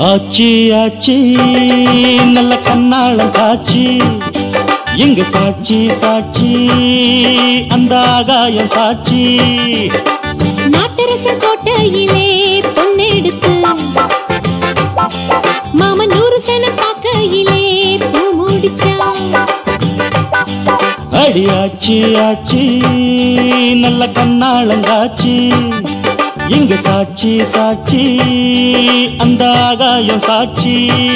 ஆச்சி ஆச்சி நல்ல கண்ணாளம் காட்சி எங்க சாட்சி சாட்சி அந்த ஆகாயம் சாட்சி நாட்டரசன் கோட்டையிலே பொன்னெடுத்து மாமன் நூறு சன பார்க்கையிலே பூ முடிச்சான் அடி ஆச்சி ஆச்சி நல்ல கண்ணாளம் காட்சி எங்க சாட்சி சாட்சி அந்த ஆகாயம் சாட்சி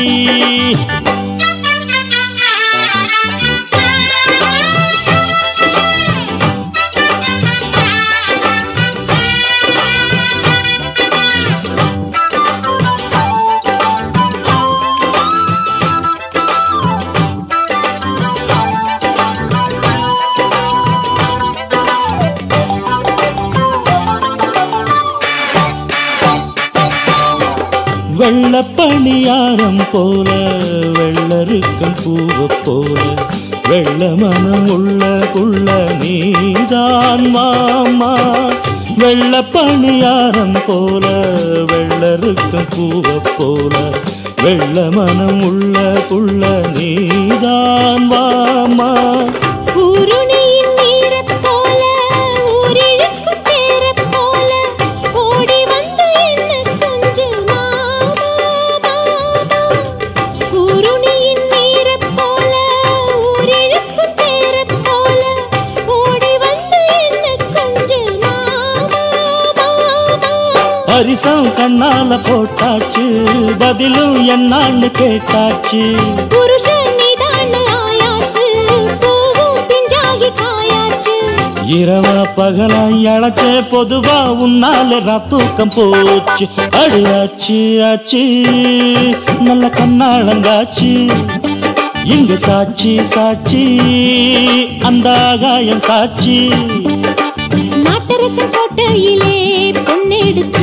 வெள்ளப்பணியாரம் போல வெள்ளருக்கம் பூவ போல வெள்ள மனம் உள்ள குள்ள நீதான் மாமா வெள்ளப்பணியாரம் போல வெள்ளருக்கம் பூவ போல வெள்ள மனம் உள்ள குள்ள நீதான் மாமா ஊருணியின் நீரைப் போல ஊரிழுக்கும் தேரைப் போல ஓடி வந்து என்ன கொஞ்சு மாமா மாமா ஊருணியின் நீரைப் போல ஊரிழுக்கும் தேரைப் போல ஓடி வந்து என்ன கொஞ்சு மாமா மாமா பரிசம் கண்ணால போட்டாச்சு பதிலும் என்னான்னு கேட்டாச்சு புருஷன் நீதான்னு ஆயாச்சு பூவும் பிஞ்சாகி காயாச்சு இரவா பகலா இழைச்சே பொதுவா உன்னால தூக்கம் போச்சு அடி ஆச்சு ஆச்சு நல்ல கண்ணாளங்காச்சு இங்க சாட்சி சாட்சி அந்த ஆகாயம் சாட்சி நாட்டரசன் கோட்டையிலே பொன்னெடுத்து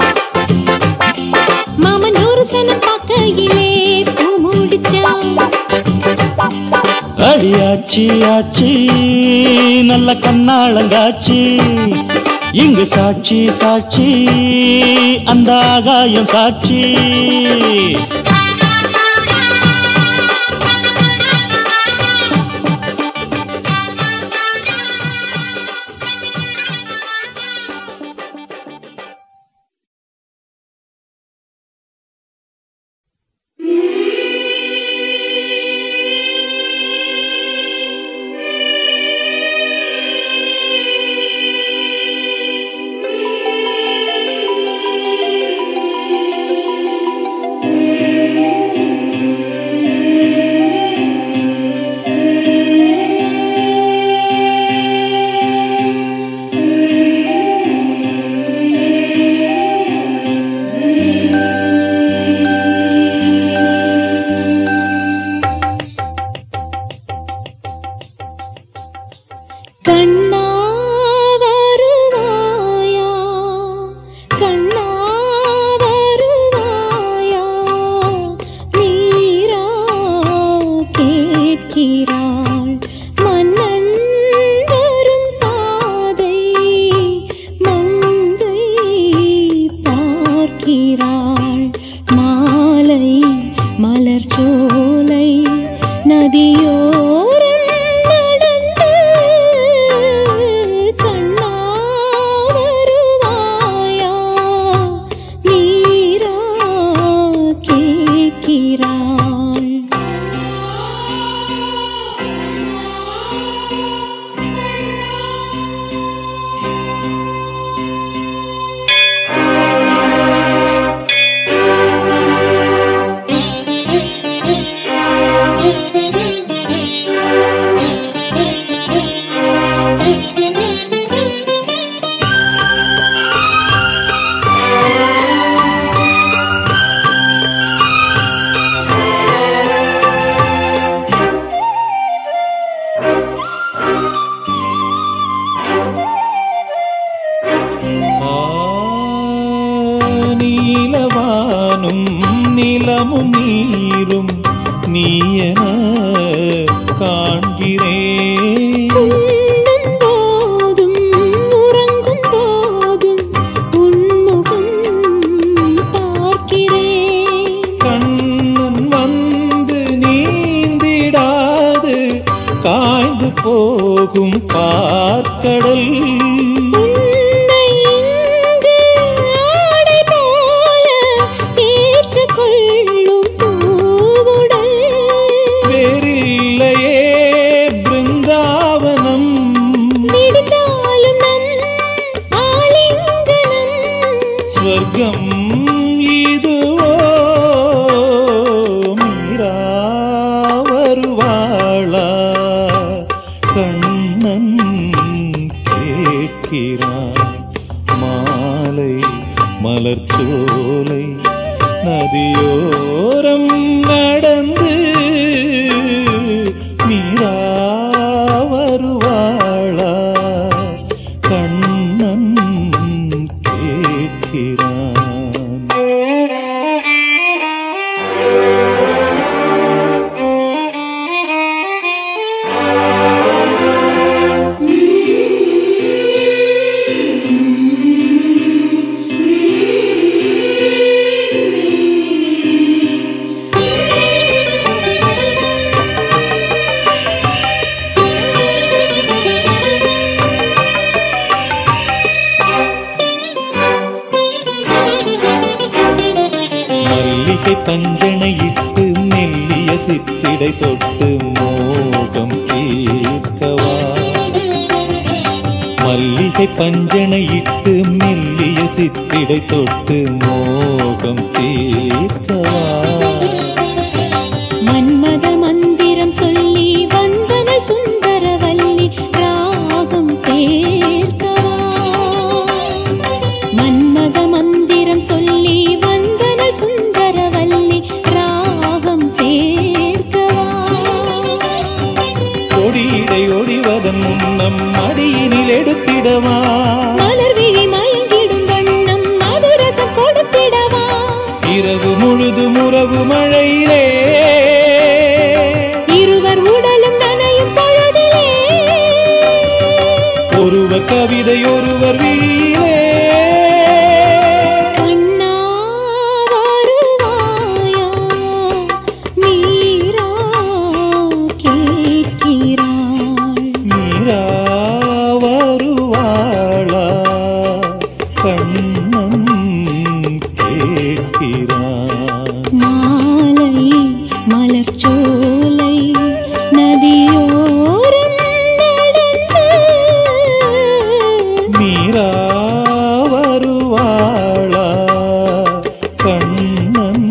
மாமன் நூறு சனம் பார்க்கையிலே பூ முடிச்சான் அடி ஆச்சு ஆச்சு நல்ல கண்ணாளங்காச்சு இங்க சாட்சி சாட்சி அந்த ஆகாயம் சாட்சி கண்ணா வருவாயா கண்ணா வருவாயா மீரா கேட்கிறாள் மன்னன் வரும் பாதை மங்கை பார்க்கிறாள் மாலை மலர் சோலை நதியோரம் நடந்து கண்ணா வருவாயா மீரா கேட்கிறாள் ஆ, நீலவானும் நிலமும் நீரும் நீயன காண்கிறேன் உண்ணும் போதும் உறங்கும் போதும் உன்முகம் பார்க்கிறேன் உன்னை இங்கு ஆடை போல ஏற்றுக்கொள்ளும் பூவுடல் வேறில்லையே பிருந்தாவனம் விடுத்தாலும் நம் ஆலிங்கனம் ஸ்வர்க்கம் இதுவோ மீரா வருவாளா கண்ணன் கேட்கிறான் மாலை மலர்ச்சோலை நதியோரம் நடந்து மீரா வருவாளா கண்ணன் கேட்கிறான் மல்லிகை பஞ்சனையிட்டு மெல்லிய சித்திடை தொட்டு மோகம் தீர்க்கவா மல்லிகை பஞ்சனையிட்டு மெல்லிய சித்திடை தொட்டு மோகம் தீர்க்கவா மன்மத மந்திரம் சொல்லி வந்தனள் சுந்தரவல்லி ராகம் சேர்க்கவா மன்மத மந்திரம் சொல்லி வந்தனள் சுந்தரவல்லி ராகம் சேர்க்கவா கொடியிடை ஒடிவதன் முன்னம் அடியினில் எடுத்திடவா மலர் விழி மயங்கிடும் வண்ணம் மதுரசம் கொடுத்திடவா இரவு முழுது முரவு மழையிலே இருவர் உடலும் நனையும் பொழுதிலே ஒருவர் கவிதை ஒருவர் விழியிலே கண்ணா வருவாயா மீரா கேட்கிறாள் மீரா வருவாளா கண்ணன் கேட்கிறான் மாலை மலர்ச்சோலை நதியோரம் நடந்து மீரா வருவாளா கண்ணன்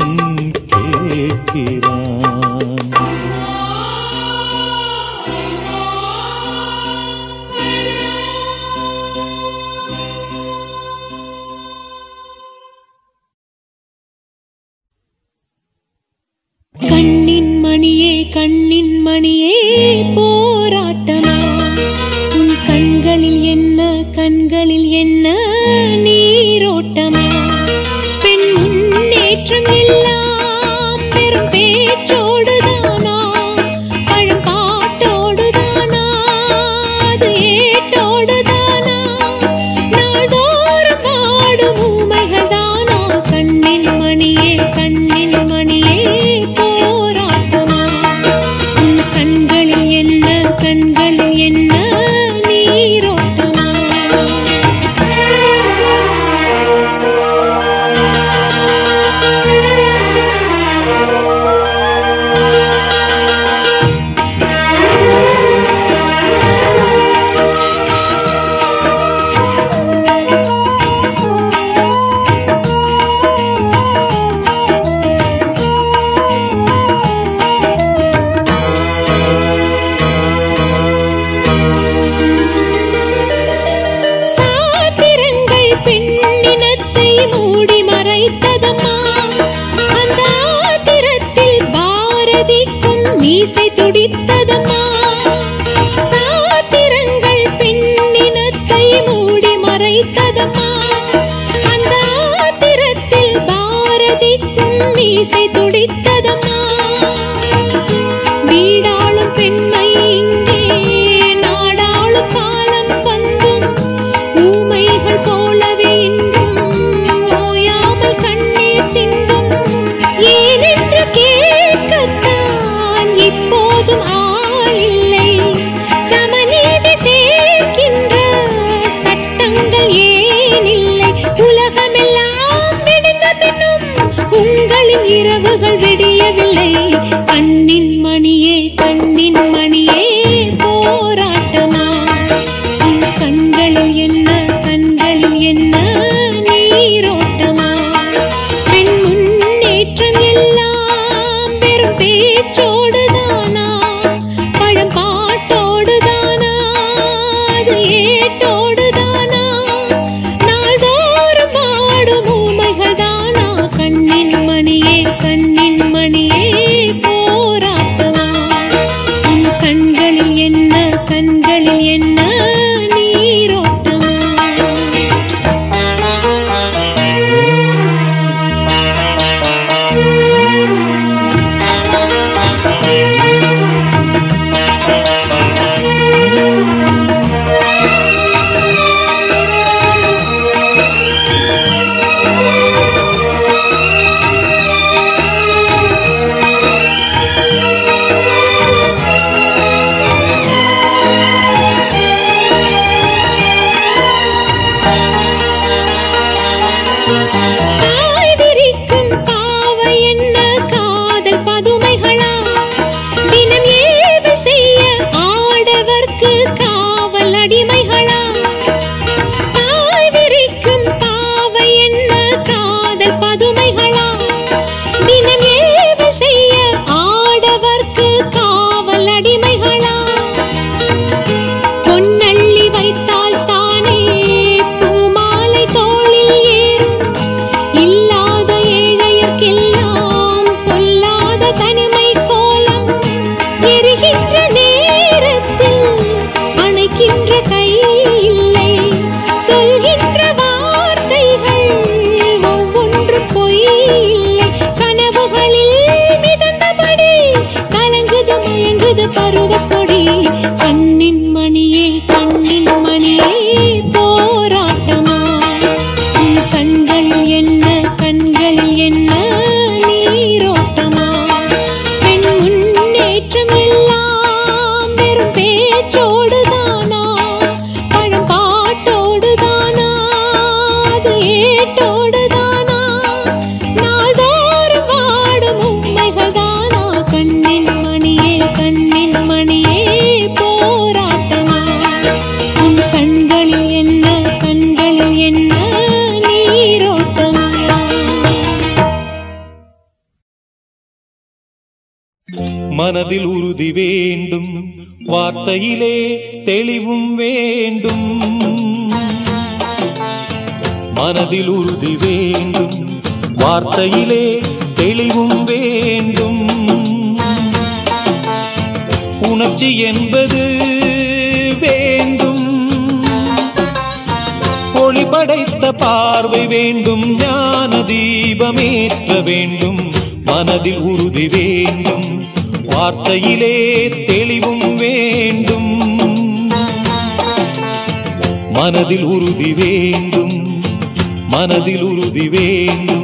கேட்கிறான் கண்ணின் மணியே கண்ணின் மணியே போராட்டமா உன் கண்களில் என்ன கண்களில் என்ன நீரோட்டமா பெண் முன்னேற்றம் எல்லாம் பெரும் பேச்சோடுதானா பழம் பாட்டோடுதானா அது ஏட்டோடுதானா நாள்தோறும் பாடும் ஊமைகள் தானா கண்ணின் மணியே கண்ணின் மணியே போராட்டமா உன் கண்களில் என்ன கண்களில் என்ன நீரோட்டமா சாத்திரங்கள் பெண்ணினத்தை மூடி மறைத்ததம்மா அந்த ஆத்திரத்தில் பாரதிக்கும் மீசை துடித்ததம்மா சாத்திரங்கள் பெண்ணினத்தை மூடி மறைத்ததம்மா அந்த ஆத்திரத்தில் பாரதிக்கும் மீசை துடித்ததம்மா வீடாளும் பெண்மை இங்கே நாடாளும் காலம் வந்தும் ஊமைகள் போலவே இன்றும் ஓயாமல் கண்ணீர் சிந்தும் ஏனென்று கேட்கத்தான் இப்போதும் ஆள் இல்லை சமநீதி சேர்க்கின்ற மனதில் உறுதி வேண்டும் வார்த்தையிலே தெளிவும் வேண்டும் மனதில் உறுதி வேண்டும் வார்த்தையிலே தெளிவும் வேண்டும் உணர்ச்சி என்பது வேண்டும் ஒளி படைத்த பார்வை வேண்டும் ஞான தீபமேற்ற வேண்டும் மனதில் உறுதி வேண்டும் வார்த்தையிலே தெளிவும் வேண்டும் மனதில் உறுதி வேண்டும் மனதில் உறுதி வேண்டும்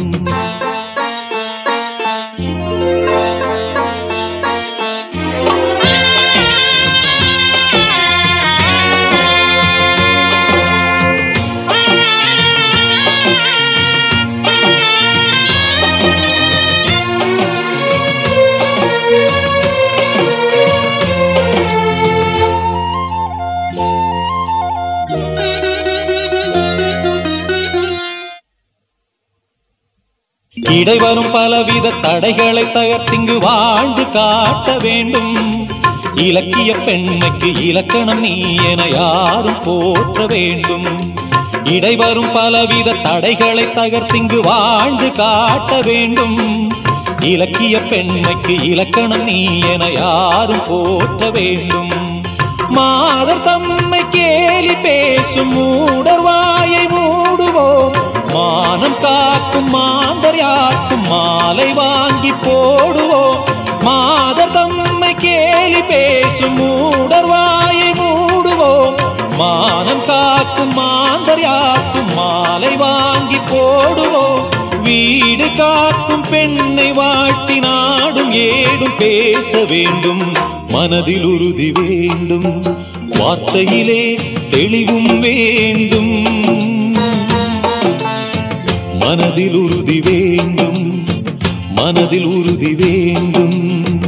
இடைவரும் பலவித தடைகளை தகர்த்திங்கு வாழ்ந்து காட்ட வேண்டும் இலக்கிய பெண்மைக்கு இலக்கணம் நீ என யாரும் போற்ற வேண்டும் இடைவரும் பலவித தடைகளை தகர்த்திங்கு வாழ்ந்து காட்ட வேண்டும் இலக்கிய பெண்மைக்கு இலக்கணம் நீ என யாரும் போற்ற வேண்டும் மாதர் தம்மை கேலி பேசும் மூடர் வாயை மூடுவோம் மானம் காக்கும் மாந்தர் யாக்கும் மாலை வாங்கி போடுவோம் மாதர் தம்மை கேலி பேசும் மூடர் வாயை மூடுவோம் மானம் காக்கும் மாந்தர் யாக்கும் மாலை வாங்கி போடுவோம் வீடு காக்கும் பெண்ணை வாழ்த்தி நாடும் ஏடும் பேச வேண்டும் மனதில் உறுதி வேண்டும் வார்த்தையிலே தெளிவும் வேண்டும் மனதில் உறுதி வேண்டும் மனதில் உறுதி வேண்டும்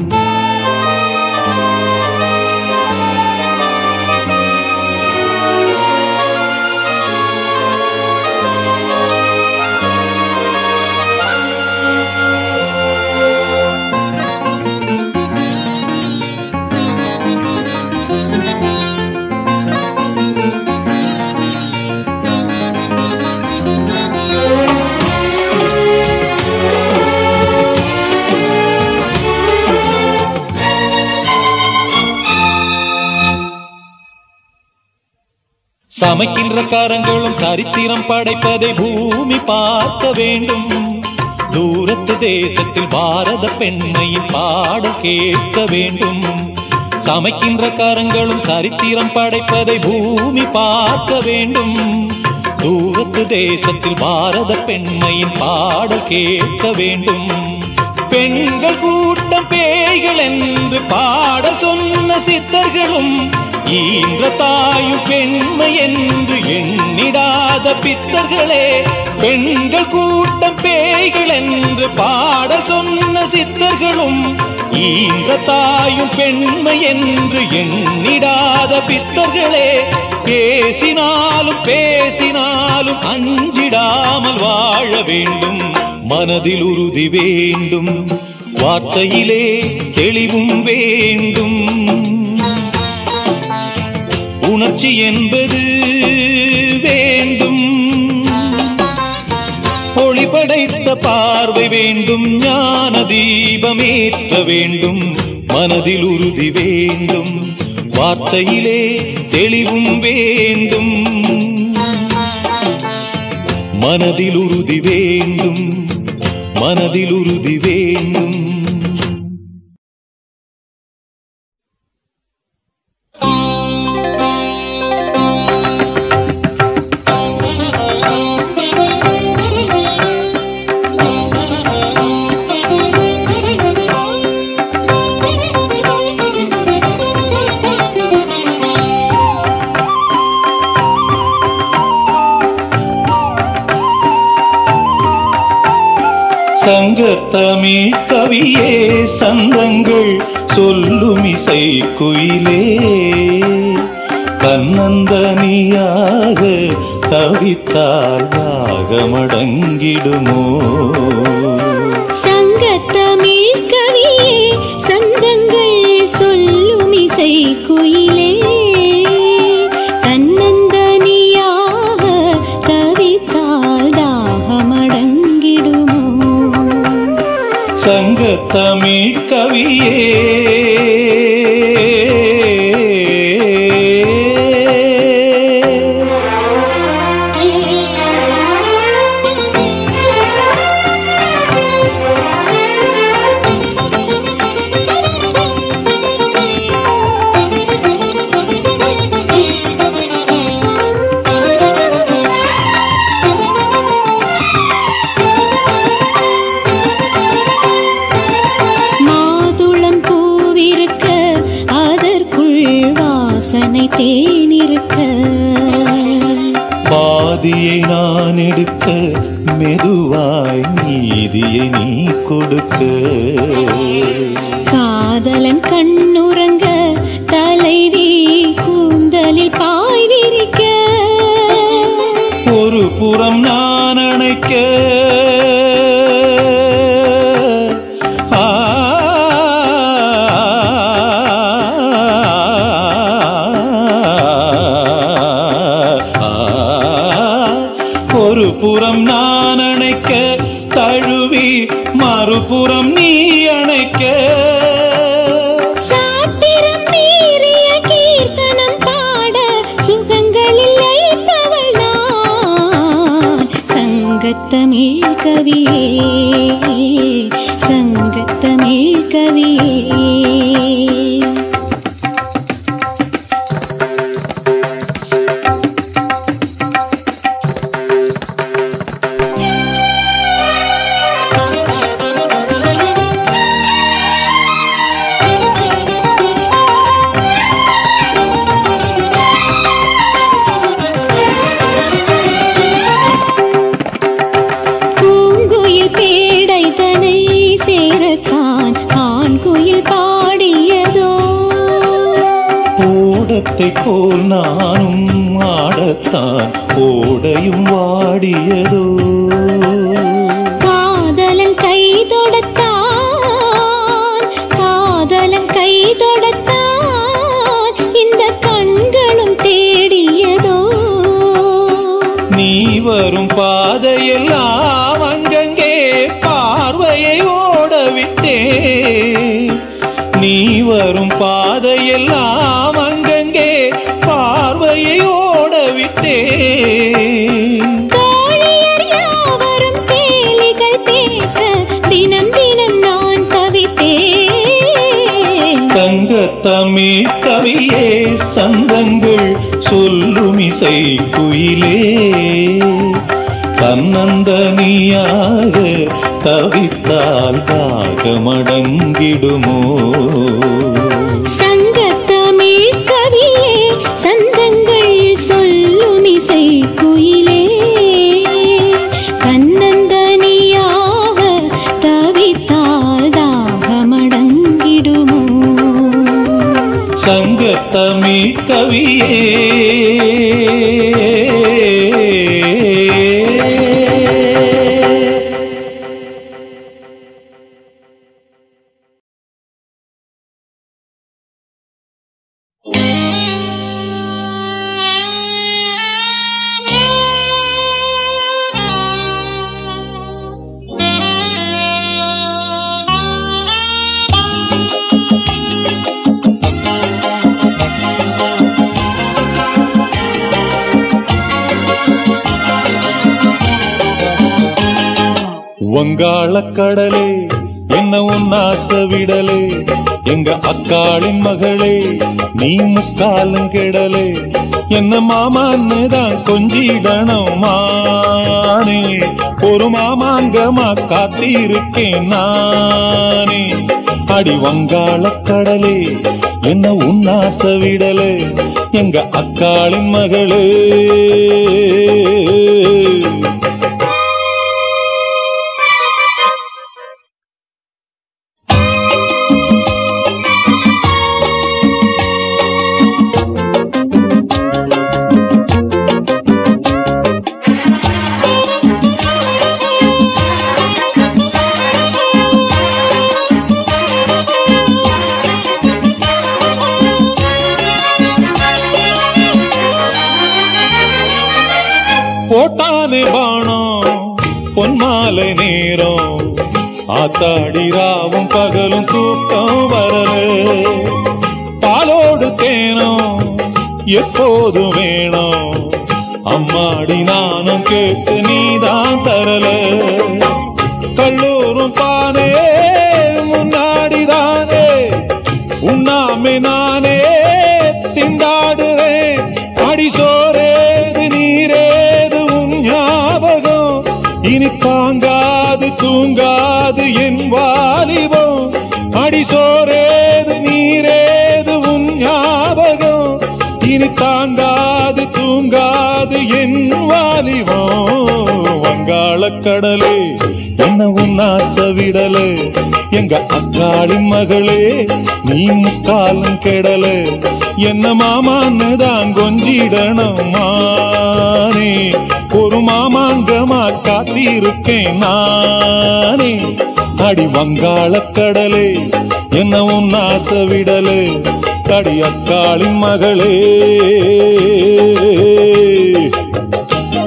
சமைக்கின்ற கரங்களும் சரித்திரம் படைப்பதை பூமி பார்க்க வேண்டும் தூரத்து தேசத்தில் பாரத பெண்மையின் பாடல் கேட்க வேண்டும் சமைக்கின்ற கரங்களும் சரித்திரம் படைப்பதை பூமி பார்க்க வேண்டும் தூரத்து தேசத்தில் பாரத பெண்மையின் பாடல் கேட்க வேண்டும் பெண்கள் கூட்டம் பேய்கள் என்று பாடல் சொன்ன சித்தர்களும் ஈன்ற தாயும் பெண்மை என்று எண்ணிடாத பித்தர்களே பெண்கள் கூட்டம் பேய்கள் என்று பாடல் சொன்ன சித்தர்களும் ஈன்ற தாயும் பெண்மை என்று எண்ணிடாத பித்தர்களே பேசினாலும் பேசினாலும் அஞ்சிடாமல் வாழ வேண்டும் மனதில் உறுதி வேண்டும் வார்த்தையிலே தெளிவும் வேண்டும் உணர்ச்சி என்பது வேண்டும் ஒளி படைத்த பார்வை வேண்டும் ஞான தீபமேற்ற வேண்டும் மனதில் உறுதி வேண்டும் வார்த்தையிலே தெளிவும் வேண்டும் மனதில் உறுதி வேண்டும் மனதில் உறுதி வேண்டும் சங்கத்தமிழ் கவியே சந்தங்கள் சொல்லும் இசை குயிலே தன்னந்தனியாக தவித்தால் ராகமடங்கிடுமோ சங்கத்தமிழ் கவியே சந்தங்கள் பாதியை நான் எடுக்க மெதுவாய் நீதியை நீ கொடுக்க காதலன் கண்ணுறங்க தலைவி கூந்தலில் பாய் விரிக்க ஒரு புறம் நான் அணைக்க ஆ, ஆ, ஒரு புறம் நான் அணைக்க தழுவி மறுபுறம் நீ அணைக்க சாத்திரம் மீறிய கீர்த்தனம் பாட சுகங்களில் லயிப்பவள் நான் சங்கத்தமிழ் கவியே சங்கத்தமிழ் கவியே பூங்குயில் பேடை தனை சேரத்தான் ஆண் குயில் பாடியதோ ஓடத்தை போல் நானும் ஆடத்தான் ஓடையும் வாடியதோ காதலன் கை தொடுத்தான் காதலன் கை தொடுத்தான் இந்த கண்களும் தேடியதோ நீ வரும் பாதையெல்லாம் அங்கங்கே பார்வையை ஓடவிட்டே நீ வரும் பாதையெல்லாம் அங்கங்கே பார்வையை ஓடவிட்டே தோழியர் யாவரும் கேலிகள் பேச தினம் தினம் நான் தவித்தேன் தங்க தமிழ் கவியே சந்தங்கள் சொல்லும் இசை குயிலே தன்னந்தனியாக தவித்தால் தாகமடங்கிடுமோ சங்கத்தமிழ் கவியே சந்தங்கள் சொல்லும் இசை குயிலே கண்ணந்தனியாக தவித்தால் தாகமடங்கிடுமோ சங்கத்தமிழ் கவியே வங்காள கடலே என்ன உன் ஆசை விடலே எங்க அக்காளின் மகளே நீ முக்காலும் கெடலே என்ன மாமான்னு தான் கொஞ்சிடணும் மானே ஒரு மாமாங்கமா காத்திருக்கேன் நானே அடி வங்காள கடலே என்ன உன் ஆசை விடலே எங்க அக்காளின் மகளே போட்டானே பாணம் பொன்மாலை நேரம் ஆத்தாடி ராவும் பகலும் தூக்கம் வரல பாலோடு தேனும் எப்போதும் வேணும் அம்மாடி நானும் கேட்டு நீதான் தரல கல்லூரும் தானே முன்னாடிதானே உண்ணாமே நானே திண்டாடுறேன் அடி சோரேது நீரேது உன் ஞாபகம் இனி தாங்காது தூங்காது என் வாலிபம் அடி சோரேது நீரேது உன் ஞாபகம் இனி தாங்காது தூங்காது என் வாலிபம் வாலிபம் வங்காள கடலே என்ன உன்னாச விடல எங்க அக்காளின் மகளே நீ முக்காலும் கெடல என்ன மாமான்னு தான் கொஞ்சிடணும் மானே ஒரு மாமாங்கமா காத்திருக்கேன் நானே அடி வங்காள கடலே என்ன உன்னாச விடலே அடி அக்காளின் மகளே